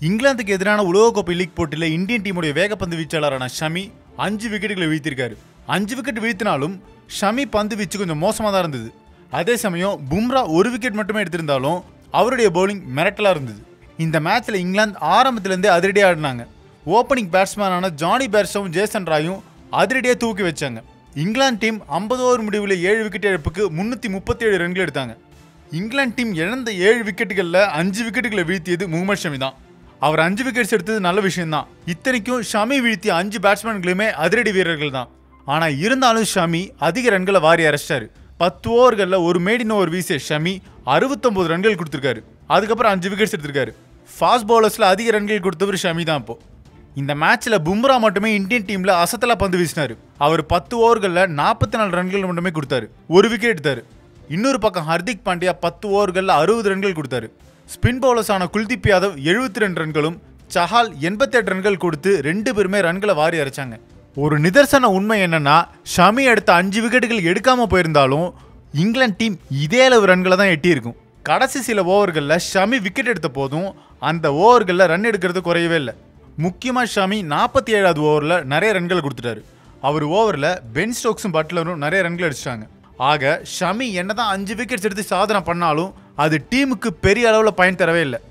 இங்கிலாந்துக்கு எதிரான உலகக்கோப்பை லீக் போட்டியில் இந்தியன் டீமுடைய வேகப்பந்து வீச்சாளரான ஷமி அஞ்சு விக்கெட்டுகளை வீழ்த்திருக்காரு அஞ்சு விக்கெட் வீழ்த்தினாலும் ஷமி பந்து வீச்சு கொஞ்சம் மோசமாக தான் இருந்தது அதே சமயம் பும்ரா ஒரு விக்கெட் மட்டுமே எடுத்திருந்தாலும் அவருடைய பவுலிங் மிரட்டலாக இருந்தது இந்த மேட்ச்ல இங்கிலாந்து ஆரம்பத்திலேருந்தே அதிரடியாக ஆடினாங்க ஓப்பனிங் பேட்ஸ்மேனான ஜானி பேர்ஸும் ஜேசன் ராயும் அதிரடியாக தூக்கி வச்சாங்க இங்கிலாந்து டீம் 50 ஓவர் முடிவில் ஏழு விக்கெட் இழப்புக்கு முன்னூற்றி முப்பத்தி ஏழு ரன்கள் எடுத்தாங்க இங்கிலாந்து டீம் இழந்த ஏழு விக்கெட்டுகளில் அஞ்சு விக்கெட்டுகளை வீழ்த்தியது முகமது ஷமி தான் அவர் அஞ்சு விக்கெட்ஸ் எடுத்தது நல்ல விஷயம்தான் இத்தனைக்கும் ஷமி வீழ்த்திய அஞ்சு பேட்ஸ்மேன்களுமே அதிரடி வீரர்கள் தான் ஆனால் இருந்தாலும் ஷமி அதிக ரன்களை வாரி அரைச்சிட்டாரு பத்து ஓவர்களில் ஒரு மேடின் ஓவர் வீசிய ஷமி அறுபத்தொம்பது ரன்கள் கொடுத்துருக்காரு அதுக்கப்புறம் அஞ்சு விக்கெட்ஸ் எடுத்திருக்காரு ஃபாஸ்ட் பவுலர்ஸில் அதிக ரன்கள் கொடுத்தவர் ஷமி தான் இப்போ இந்த மேட்ச்ல பும்ரா மட்டுமே இந்தியன் டீம்ல அசத்தல பந்து வீசினாரு அவர் பத்து ஓவர்களில் நாற்பத்தி நாலு ரன்கள் மட்டுமே கொடுத்தாரு ஒரு விக்கெட் எடுத்தாரு இன்னொரு பக்கம் ஹர்திக் பாண்டியா பத்து ஓவர்களில் அறுபது ரன்கள் கொடுத்தாரு ஸ்பின் பவுலர்ஸான குல்தீப் யாதவ் எழுபத்தி ரெண்டு ரன்களும் சஹால் எண்பத்தெட்டு ரன்கள் கொடுத்து ரெண்டு பேருமே ரன்களை வாரி அரைச்சாங்க ஒரு நிதர்சன உண்மை என்னன்னா ஷமி அடுத்த அஞ்சு விக்கெட்டுகள் எடுக்காம போயிருந்தாலும் இங்கிலாந்து டீம் இதே அளவு ரன்களை தான் எட்டியிருக்கும் கடைசி சில ஓவர்களில் ஷமி விக்கெட் எடுத்த போதும் அந்த ஓவர்களில் ரன் எடுக்கிறது குறையவே இல்லை முக்கியமாக ஷமி நாற்பத்தி ஏழாவது ஓவரில் நிறைய ரன்கள் கொடுத்துட்டாரு அவர் ஓவரில் பென் ஸ்டோக்ஸும் பட்லரும் நிறைய ரன்கள் அடிச்சிட்டாங்க ஆக ஷமி என்னதான் அஞ்சு விக்கெட்ஸ் எடுத்து சாதனை பண்ணாலும் அது டீமுக்கு பெரிய அளவில் பயன் தரவே இல்லை